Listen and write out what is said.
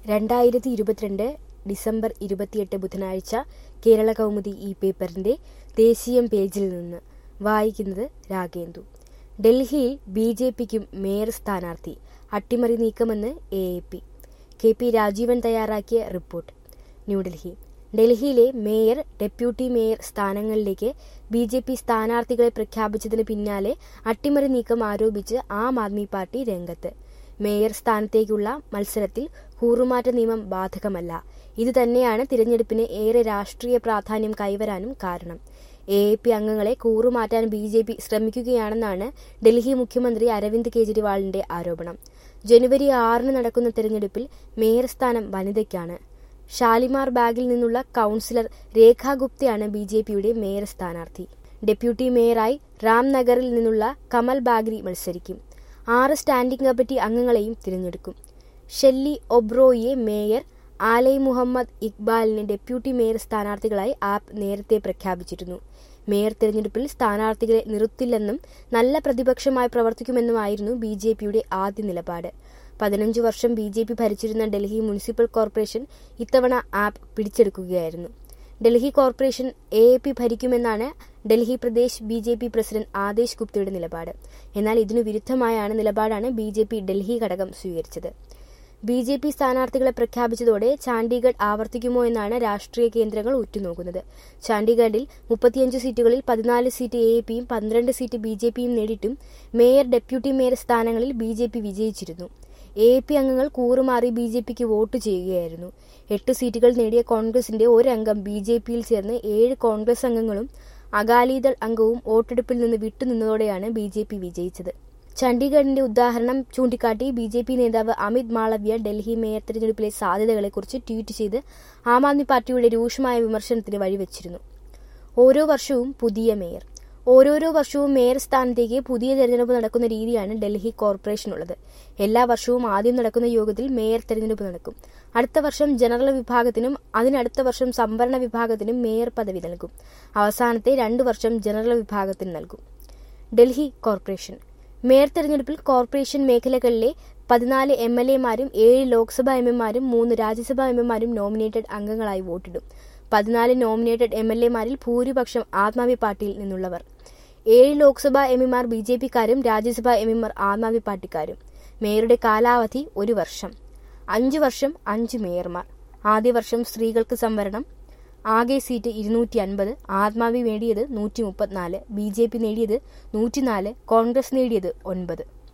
രണ്ടായിരത്തി ഇരുപത്തിരണ്ട് ഡിസംബർ ഇരുപത്തിയെട്ട് ബുധനാഴ്ച കേരള കൗമുദി ഈ പേപ്പറിന്റെ ദേശീയം പേജിൽ നിന്ന് വായിക്കുന്നത് രാഗേന്ദു ഡൽഹിയിൽ ബി ജെ പിക്കും മേയർ സ്ഥാനാർത്ഥി അട്ടിമറി നീക്കമെന്ന് A A P K P Rajeevan തയ്യാറാക്കിയ റിപ്പോർട്ട് ന്യൂഡൽഹി ഡൽഹിയിലെ മേയർ ഡെപ്യൂട്ടി മേയർ സ്ഥാനങ്ങളിലേക്ക് ബി ജെ പി സ്ഥാനാർത്ഥികളെ പ്രഖ്യാപിച്ചതിന് പിന്നാലെ അട്ടിമറി നീക്കം ആരോപിച്ച് ആം ആദ്മി പാർട്ടി രംഗത്ത് മേയർ സ്ഥാനത്തേക്കുള്ള മത്സരത്തിൽ കൂറുമാറ്റ നിയമം ബാധകമല്ല ഇതുതന്നെയാണ് തിരഞ്ഞെടുപ്പിന് ഏറെ രാഷ്ട്രീയ പ്രാധാന്യം കൈവരാനും കാരണം എ എ പി അംഗങ്ങളെ കൂറുമാറ്റാൻ ബി ജെ പി ശ്രമിക്കുകയാണെന്നാണ് ഡൽഹി മുഖ്യമന്ത്രി അരവിന്ദ് കെജ്രിവാളിന്റെ ആരോപണം ജനുവരി ആറിന് നടക്കുന്ന തെരഞ്ഞെടുപ്പിൽ മേയർ സ്ഥാനം വനിതയ്ക്കാണ് ഷാലിമാർ ബാഗിൽ നിന്നുള്ള കൌൺസിലർ രേഖ ഗുപ്തയാണ് ബി ജെ പിയുടെ മേയർ സ്ഥാനാർത്ഥി ഡെപ്യൂട്ടി മേയറായി രാംനഗറിൽ നിന്നുള്ള കമൽ ബാഗ്രി മത്സരിക്കും ആറ് സ്റ്റാൻഡിംഗ് കമ്മിറ്റി അംഗങ്ങളെയും തിരഞ്ഞെടുക്കും ഷെല്ലി ഒബ്രോയിയെ മേയർ ആലയ് മുഹമ്മദ് ഇക്ബാലിനെ ഡെപ്യൂട്ടി മേയർ സ്ഥാനാർത്ഥികളായി ആപ്പ് നേരത്തെ പ്രഖ്യാപിച്ചിരുന്നു മേയർ തെരഞ്ഞെടുപ്പിൽ സ്ഥാനാർത്ഥികളെ നിർത്തില്ലെന്നും നല്ല പ്രതിപക്ഷമായി പ്രവർത്തിക്കുമെന്നുമായിരുന്നു ബി ജെ പിയുടെ ആദ്യ നിലപാട് പതിനഞ്ചു വർഷം ബി ജെ പി ഭരിച്ചിരുന്ന ഡൽഹി മുനിസിപ്പൽ കോർപ്പറേഷൻ ഇത്തവണ ആപ്പ് പിടിച്ചെടുക്കുകയായിരുന്നു Delhi corporation A A P ഭരിക്കുമെന്നാണ് Delhi Pradesh B J P president Adesh ഗുപ്തയുടെ നിലപാട് എന്നാൽ ഇതിനു വിരുദ്ധമായാണ് നിലപാടാണ് ബി ജെ പി ഡൽഹി ഘടകം സ്വീകരിച്ചത് ബി ജെ പി സ്ഥാനാർത്ഥികളെ പ്രഖ്യാപിച്ചതോടെ ചാണ്ഡീഗഡ് ആവർത്തിക്കുമോ എന്നാണ് രാഷ്ട്രീയ കേന്ദ്രങ്ങൾ ഉറ്റുനോക്കുന്നത് ചാണ്ഡീഗഡിൽ മുപ്പത്തിയഞ്ച് സീറ്റുകളിൽ പതിനാല് സീറ്റ് എ പിയും പന്ത്രണ്ട് സീറ്റ് ബി ജെ പിയും നേടിയിട്ടും മേയർ ഡെപ്യൂട്ടി മേയർ സ്ഥാനങ്ങളിൽ ബി ജെ പി വിജയിച്ചിരുന്നു എ പി അംഗങ്ങൾ കൂറുമാറി ബി ജെ പിക്ക് വോട്ട് ചെയ്യുകയായിരുന്നു എട്ട് സീറ്റുകൾ നേടിയ കോൺഗ്രസിന്റെ ഒരംഗം ബി ജെ പിയിൽ ചേർന്ന് ഏഴ് കോൺഗ്രസ് അംഗങ്ങളും അകാലിദൾ അംഗവും വോട്ടെടുപ്പിൽ നിന്ന് വിട്ടുനിന്നതോടെയാണ് ബി ജെ പി വിജയിച്ചത് ചണ്ഡീഗഡിന്റെ ഉദാഹരണം ചൂണ്ടിക്കാട്ടി ബി ജെ പി നേതാവ് അമിത് മാളവ്യ ഡൽഹി മേയർ തെരഞ്ഞെടുപ്പിലെ സാധ്യതകളെക്കുറിച്ച് ട്വീറ്റ് ചെയ്ത് ആം ആദ്മി പാർട്ടിയുടെ രൂക്ഷമായ വിമർശനത്തിന് വഴിവെച്ചിരുന്നു ഓരോ വർഷവും പുതിയ മേയർ ഓരോരോ വർഷവും മേയർ സ്ഥാനത്തേക്ക് പുതിയ തെരഞ്ഞെടുപ്പ് നടക്കുന്ന രീതിയാണ് ഡൽഹി കോർപ്പറേഷനുള്ളത് എല്ലാ വർഷവും ആദ്യം നടക്കുന്ന യോഗത്തിൽ മേയർ തെരഞ്ഞെടുപ്പ് നടക്കും അടുത്ത വർഷം ജനറൽ വിഭാഗത്തിനും അതിനടുത്ത വർഷം സംവരണ വിഭാഗത്തിനും മേയർ പദവി നൽകും അവസാനത്തെ രണ്ടു വർഷം ജനറൽ വിഭാഗത്തിന് നൽകും ഡൽഹി കോർപ്പറേഷൻ മേയർ തെരഞ്ഞെടുപ്പിൽ കോർപ്പറേഷൻ മേഖലകളിലെ പതിനാല് എം എൽ എമാരും ഏഴ് ലോക്സഭാ എം എമാരും മൂന്ന് രാജ്യസഭാ എം എമാരും നോമിനേറ്റഡ് അംഗങ്ങളായി വോട്ടിടും പതിനാല് നോമിനേറ്റഡ് എം എൽ എമാരിൽ ഭൂരിപക്ഷം ആം ആദ്മി പാർട്ടിയിൽ നിന്നുള്ളവർ ഏഴ് ലോക്സഭാ എം പിമാർ ബി ജെ പിക്കാരും രാജ്യസഭാ എം പിമാർ ആം ആദ്മി പാർട്ടിക്കാരും മേയറുടെ കാലാവധി ഒരു വർഷം അഞ്ച് വർഷം അഞ്ച് മേയർമാർ ആദ്യ വർഷം സ്ത്രീകൾക്ക് സംവരണം ആകെ സീറ്റ് ഇരുന്നൂറ്റി അൻപത് ആത്മാവി നേടിയത് നൂറ്റി മുപ്പത്തിനാല് ബി ജെ പി നേടിയത് നൂറ്റിനാല് കോൺഗ്രസ് നേടിയത് ഒൻപത്